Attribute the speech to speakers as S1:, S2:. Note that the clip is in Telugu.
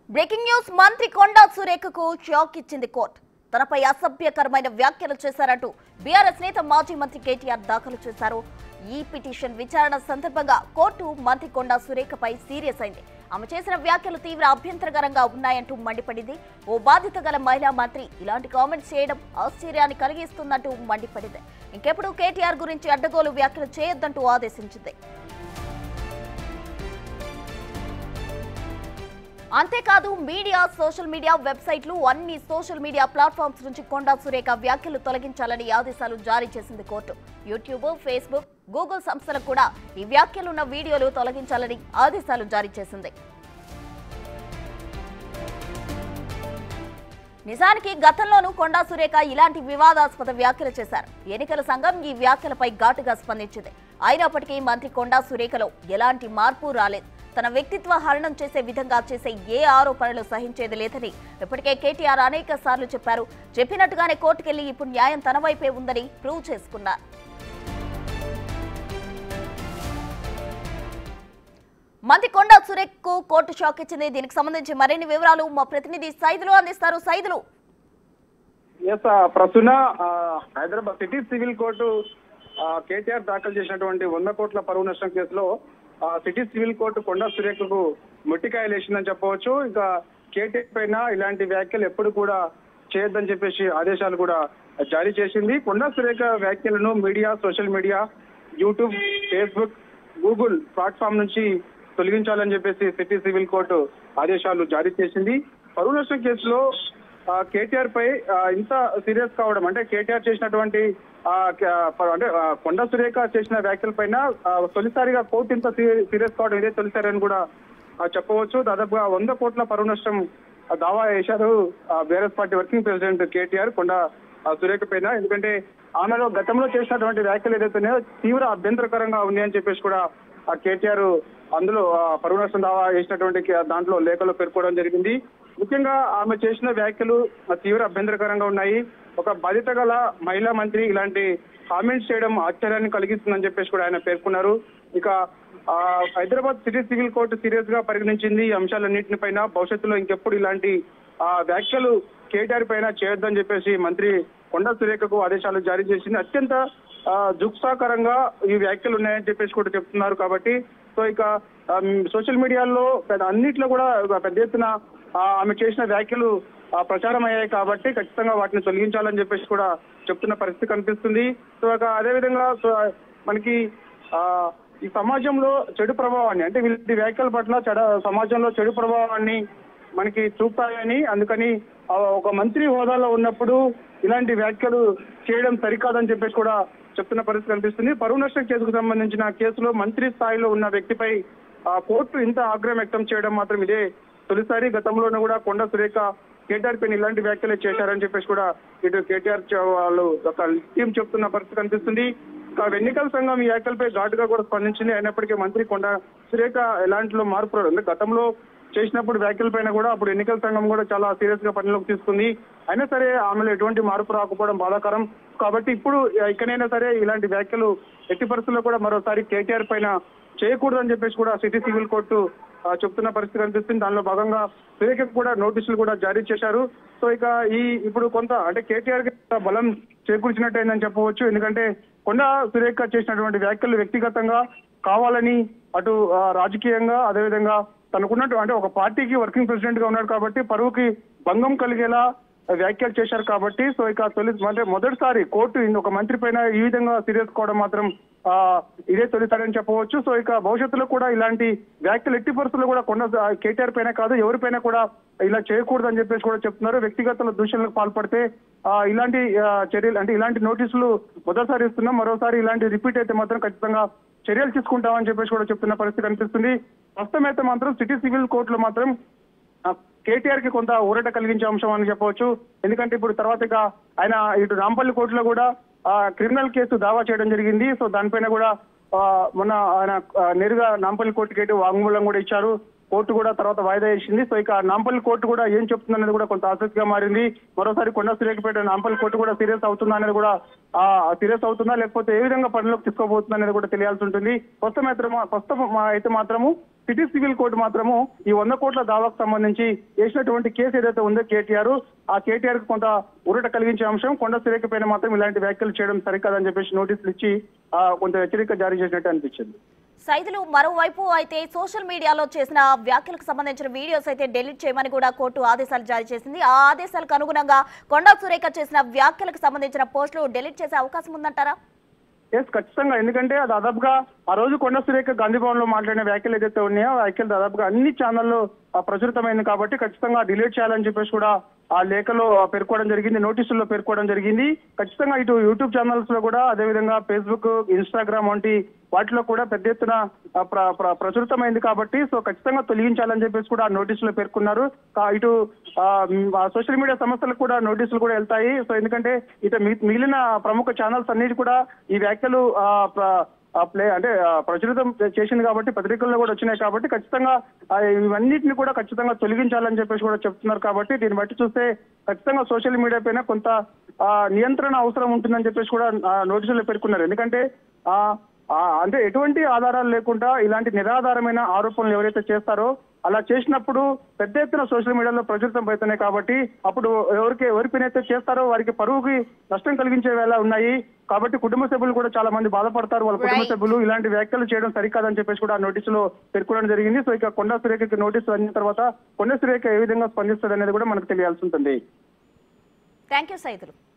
S1: బ్రేకింగ్ న్యూస్ మంత్రి కొండా సురేఖకు షాక్ ఇచ్చింది కోర్టు తనపై అసభ్యకరమైన వ్యాఖ్యలు చేశారంటూ బీఆర్ఎస్ నేత మాజీ మంత్రి కేటీఆర్ దాఖలు చేశారు ఈ పిటిషన్ విచారణ సందర్భంగా కోర్టు మంత్రి కొండా సురేఖపై సీరియస్ అయింది ఆమె చేసిన వ్యాఖ్యలు తీవ్ర అభ్యంతరకరంగా ఉన్నాయంటూ మండిపడింది ఓ బాధ్యత గల మహిళా మంత్రి ఇలాంటి కామెంట్స్ చేయడం ఆశ్చర్యాన్ని కలిగిస్తుందంటూ మండిపడింది ఇంకెప్పుడు కేటీఆర్ గురించి అడ్డగోలు వ్యాఖ్యలు చేయొద్దంటూ ఆదేశించింది అంతేకాదు మీడియా సోషల్ మీడియా వెబ్సైట్లు అన్ని సోషల్ మీడియా ప్లాట్ఫామ్స్ నుంచి కొండా సురేఖ వ్యాఖ్యలు తొలగించాలని ఆదేశాలు జారీ చేసింది కోర్టు యూట్యూబ్ ఫేస్బుక్ గూగుల్ సంస్థలకు కూడా ఈ వ్యాఖ్యలున్న వీడియోలు తొలగించాలని ఆదేశాలు జారీ చేసింది నిజానికి గతంలోనూ కొండా సురేఖ ఇలాంటి వివాదాస్పద వ్యాఖ్యలు చేశారు ఎన్నికల సంఘం ఈ వ్యాఖ్యలపై ఘాటుగా స్పందించింది అయినప్పటికీ మంత్రి కొండా సురేఖలో ఎలాంటి మార్పు రాలేదు తన వ్యక్తిత్వ హరణం చేసే విధంగా చేసే ఏ ఆరోపణలు సహించేది లేదని ఇప్పటికే కేటీఆర్ అనేక సార్లు చెప్పారు చెప్పినట్టుగానే కోర్టుకెళ్లి ఇప్పుడు న్యాయం తన వైపే ఉందని ప్రూవ్ చేసుకున్నారు మంత్రి కొండా సురేఖ్ కు కోర్టు షాక్ ఇచ్చింది దీనికి సంబంధించి మరిన్ని వివరాలు మా ప్రతినిధి సైదులు అందిస్తారు సైదులు
S2: ఎస్ ప్రస్తుత హైదరాబాద్ సిటీ సివిల్ కోర్టు ఆ, కేటీఆర్ దాఖలు చేసినటువంటి వంద కోట్ల పరువు నష్టం కేసులో ఆ, సిటీ సివిల్ కోర్టు కొండా సురేఖకు మొట్టికాయలు వేసిందని చెప్పవచ్చు ఇంకా కేటీఆర్ పైన ఇలాంటి వ్యాఖ్యలు ఎప్పుడు కూడా చేయొద్దని చెప్పేసి ఆదేశాలు కూడా జారీ చేసింది కొండా సురేఖ వ్యాఖ్యలను media social media YouTube Facebook Google platform నుంచి తొలగించాలని చెప్పేసి సిటీ సివిల్ కోర్టు ఆదేశాలు జారీ చేసింది పరువు నష్టం కేసులో ఆ, కేటీఆర్ పై ఆ, ఇంత సీరియస్ కావడం అంటే కేటీఆర్ చేసినటువంటి ఆ, క- ప- అంటే ఆ, కొండ సురేఖ చేసిన వ్యాఖ్యల పైన ఆ, తొలిసారిగా కోర్టు ఇంత సీ- సీరియస్ కావడం ఇదే తొలిసారి అని కూడా ఆ, చెప్పవచ్చు దాదాపుగా వంద కోట్ల పరువు నష్టం ఆ, దావా వేశారు BRS party working president KTR Konda ఆ, సురేఖ పైన ఎందుకంటే ఆమెలో గతంలో చేసినటువంటి వ్యాఖ్యలు ఏదైతున్నాయో తీవ్ర అభ్యంతరకరంగా ఉంది అని చెప్పేసి కూడా ఆ కేటీఆర్ అందులో ఆ, పరువు నష్టం దావా వేసినటువంటి కే- దాంట్లో లేఖలో పేర్కోవడం జరిగింది ముఖ్యంగా ఆమె చేసిన వ్యాఖ్యలు ఆ, తీవ్ర అభ్యంతరకరంగా ఉన్నాయి ఒక బాధ్యత గల మహిళా మంత్రి ఇలాంటి కామెంట్స్ చేయడం ఆశ్చర్యాన్ని కలిగిస్తుందని చెప్పేసి కూడా ఆయన పేర్కొన్నారు ఇక ఆ, Hyderabad city civil court serious గా పరిగణించింది ఈ అంశాలన్నింటిని పైన భవిష్యత్తులో ఇంకెప్పుడు ఇలాంటి ఆ, వ్యాఖ్యలు కేటీఆర్ పైన చేయొద్దని చెప్పేసి మంత్రి కొండా సురేఖకు ఆదేశాలు జారీ చేసింది అత్యంత ఆ, జుగుప్సాకరంగా ఈ వ్యాఖ్యలు ఉన్నాయని చెప్పేసి కూడా చెప్తున్నారు కాబట్టి సో ఇక ఆమ్, సోషల్ మీడియాలో పెద్ద అన్నిట్లో కూడా ఒక పెద్ద ఎత్తున ఆ, ఆమె చేసిన వ్యాఖ్యలు ఆ, ప్రచారం అయ్యాయి కాబట్టి ఖచ్చితంగా వాటిని తొలగించాలని చెప్పేసి కూడా చెప్తున్న పరిస్థితి కనిపిస్తుంది సో ఇక అదేవిధంగా సో మనకి ఆ ఈ సమాజంలో చెడు ప్రభావాన్ని అంటే వీళ్ళ వ్యాఖ్యల పట్ల చెడ సమాజంలో చెడు ప్రభావాన్ని మనకి చూపుతాయని అందుకని ఆ, ఒక మంత్రి హోదాలో ఉన్నప్పుడు ఇలాంటి వ్యాఖ్యలు చేయడం సరికాదని చెప్పేసి కూడా చెప్తున్న పరిస్థితి కనిపిస్తుంది పరువు నష్టం కేసుకు సంబంధించిన కేసులో మంత్రి స్థాయిలో ఉన్న వ్యక్తిపై ఆ, కోర్టు ఇంత ఆగ్రహం వ్యక్తం చేయడం మాత్రం ఇదే తొలిసారి గతంలోనూ కూడా కొండ సురేఖ కేటీఆర్ పైన ఇలాంటి వ్యాఖ్యలు చేశారని చెప్పేసి కూడా ఇటు కేటీఆర్ చ- వాళ్ళు ఒక టీం చెప్తున్న పరిస్థితి కనిపిస్తుంది ఇంకా ఎన్నికల సంఘం ఈ వ్యాఖ్యలపై ఘాటుగా కూడా స్పందించింది అయినప్పటికీ మంత్రి కొండ సురేఖ ఎలాంటిలో మార్పు రాలేదు. అంటే గతంలో చేసినప్పుడు వ్యాఖ్యల పైన కూడా అప్పుడు ఎన్నికల సంఘం కూడా చాలా సీరియస్ గా పనిలోకి తీసుకుంది అయినా సరే ఆమెలో ఎటువంటి మార్పు రాకపోవడం బాధాకరం కాబట్టి ఇప్పుడు ఇకనైనా సరే ఇలాంటి వ్యాఖ్యలు ఎట్టి పరిస్థితుల్లో కూడా మరోసారి కేటీఆర్ పైన చేయకూడదని చెప్పేసి కూడా సిటీ సివిల్ కోర్టు ఆ, చెప్తున్న పరిస్థితి కనిపిస్తుంది దానిలో భాగంగా సురేఖకు కూడా నోటీసులు కూడా జారీ చేశారు సో ఇక ఈ ఇప్పుడు కొంత అంటే కేటీఆర్ కి కొంత బలం చేకూర్చినట్టయిందని చెప్పవచ్చు ఎందుకంటే కొండ సురేఖ చేసినటువంటి వ్యాఖ్యలు వ్యక్తిగతంగా కావాలని అటు ఆ, రాజకీయంగా అదేవిధంగా తనకున్నట్టు అంటే ఒక పార్టీకి వర్కింగ్ ప్రెసిడెంట్ గా ఉన్నాడు కాబట్టి పరువుకి భంగం కలిగేలా వ్యాఖ్యలు చేశారు కాబట్టి సో ఇక తొలి అంటే మొదటిసారి కోర్టు ఇన్ ఒక మంత్రి పైన ఈ విధంగా సీరియస్ కావడం మాత్రం ఆ ఇదే తొలిసారి అని చెప్పవచ్చు సో ఇక భవిష్యత్తులో కూడా ఇలాంటి వ్యాఖ్యలు ఎట్టి పరిస్థితుల్లో కూడా కొండ కేటీఆర్ పైన కాదు ఎవరిపైన కూడా ఇలా చేయకూడదని చెప్పేసి కూడా చెప్తున్నారు వ్యక్తిగత దూషణలకు పాల్పడితే ఆ ఇలాంటి ఆ, చర్యలు అంటే ఇలాంటి నోటీసులు మొదటిసారి ఇస్తున్నాం మరోసారి ఇలాంటి రిపీట్ అయితే మాత్రం ఖచ్చితంగా చర్యలు తీసుకుంటామని చెప్పేసి కూడా చెప్తున్న పరిస్థితి కనిపిస్తుంది ప్రస్తుతం అయితే మాత్రం సిటీ సివిల్ కోర్టులో మాత్రం ఆ, కేటీఆర్ కి కొంత ఊరట కలిగించే అంశం అని చెప్పవచ్చు ఎందుకంటే ఇప్పుడు తర్వాత ఇక ఆయన ఇటు రాంపల్లి కోర్టులో కూడా ఆ, క్రిమినల్ కేసు దావా చేయడం జరిగింది సో దానిపైన కూడా ఆ, మొన్న ఆయన ఆ, నేరుగా నాంపల్లి కోర్టుకి అయితే వాంగ్మూలం కూడా ఇచ్చారు కోర్టు కూడా తర్వాత వాయిదా వేసింది సో ఇక నాంపల్లి కోర్టు కూడా ఏం చెప్తుందనేది కూడా కొంత ఆసక్తిగా మారింది మరోసారి కొండ సురేఖపేట నాంపల్లి కోర్టు కూడా సీరియస్ అవుతుందా అనేది కూడా సీరియస్ అవుతుందా లేకపోతే ఏ విధంగా పనిలోకి తీసుకోబోతుందా అనేది కూడా తెలియాల్సి ఉంటుంది ప్రస్తుతం అయితే మా- ప్రస్తుతం మా- అయితే మాత్రము సిటీ సివిల్ కోర్టు మాత్రము ఈ వంద కోట్ల దావాకు సంబంధించి వేసినటువంటి కేసు ఏదైతే ఉందో కేటీఆర్ ఆ కేటీఆర్ కు కొంత ఊరట కలిగించే అంశం కొండ సురేఖ పైన మాత్రం ఇలాంటి వ్యాఖ్యలు చేయడం సరికాదని చెప్పేసి నోటీసులు ఇచ్చి ఆ, కొంత హెచ్చరిక జారీ చేసినట్టు అనిపించింది
S1: సైదులు మరోవైపు అయితే సోషల్ మీడియాలో చేసిన వ్యాఖ్యలకు సంబంధించిన వీడియోస్ అయితే డిలీట్ చేయమని కూడా కోర్టు ఆదేశాలు జారీ చేసింది ఆ ఆదేశాలకు అనుగుణంగా కొండా సురేఖ చేసిన వ్యాఖ్యలకు సంబంధించిన పోస్టులు డిలీట్ చేసే అవకాశం ఉందంటారా
S2: ఎస్ ఖచ్చితంగా ఎందుకంటే దాదాపుగా ఆ రోజు కొండ సురేఖ గాంధీ భవన్ లో మాట్లాడిన వ్యాఖ్యలు ఏదైతే ఉన్నాయో ఆ వ్యాఖ్యలు దాదాపుగా అన్ని ఛానల్లో ఆ, ప్రచురితమైంది కాబట్టి ఖచ్చితంగా డిలీట్ చేయాలని చెప్పేసి కూడా ఆ లేఖలో ఆ, పేర్కోవడం జరిగింది నోటీసుల్లో పేర్కోవడం జరిగింది ఖచ్చితంగా ఇటు యూట్యూబ్ ఛానల్స్ లో కూడా అదేవిధంగా ఫేస్బుక్ ఇన్స్టాగ్రామ్ వంటి వాటిలో కూడా పెద్ద ఎత్తున ఆ, ప్ర- ప్ర- ప్రచురితమైంది కాబట్టి సో ఖచ్చితంగా తొలగించాలని చెప్పేసి కూడా ఆ నోటీసులో పేర్కొన్నారు కా- ఇటు ఆ, మ్, ఆ సోషల్ మీడియా సంస్థలకు కూడా నోటీసులు కూడా వెళ్తాయి సో ఎందుకంటే ఇటు మి- మిగిలిన ప్రముఖ ఛానల్స్ అన్నిటి కూడా ఈ వ్యాఖ్యలు ఆ, ప్ర- ఆ ప్లే అంటే ఆ, ప్రచురితం చేసింది కాబట్టి పత్రికల్లో కూడా వచ్చినాయి కాబట్టి ఖచ్చితంగా ఆ, ఇవన్నిటిని కూడా ఖచ్చితంగా తొలగించాలని చెప్పేసి కూడా చెప్తున్నారు కాబట్టి దీన్ని బట్టి చూస్తే ఖచ్చితంగా సోషల్ మీడియా పైన కొంత ఆ, నియంత్రణ అవసరం ఉంటుందని చెప్పేసి కూడా ఆ, నోటీసుల్లో పేర్కొన్నారు ఎందుకంటే ఆ ఆ, అంటే ఎటువంటి ఆధారాలు లేకుండా ఇలాంటి నిరాధారమైన ఆరోపణలు ఎవరైతే చేస్తారో అలా చేసినప్పుడు పెద్ద ఎత్తున సోషల్ మీడియాలో ప్రచురితం అవుతున్నాయి కాబట్టి అప్పుడు ఎవరికి ఎవరిపైనైతే చేస్తారో వారికి పరువుకి నష్టం కలిగించే వేళ ఉన్నాయి కాబట్టి కుటుంబ సభ్యులు కూడా చాలా మంది బాధపడతారు వాళ్ళ కుటుంబ
S1: Right.
S2: సభ్యులు ఇలాంటి వ్యాఖ్యలు చేయడం సరికాదని చెప్పేసి కూడా ఆ నోటీసులో పేర్కొనడం జరిగింది సో ఇక కొండ సురేఖకి నోటీసు అందిన తర్వాత కొండ సురేఖ ఏ విధంగా స్పందిస్తుంది అనేది కూడా మనకు తెలియాల్సి ఉంటుంది
S1: థ్యాంక్ యూ సైదులు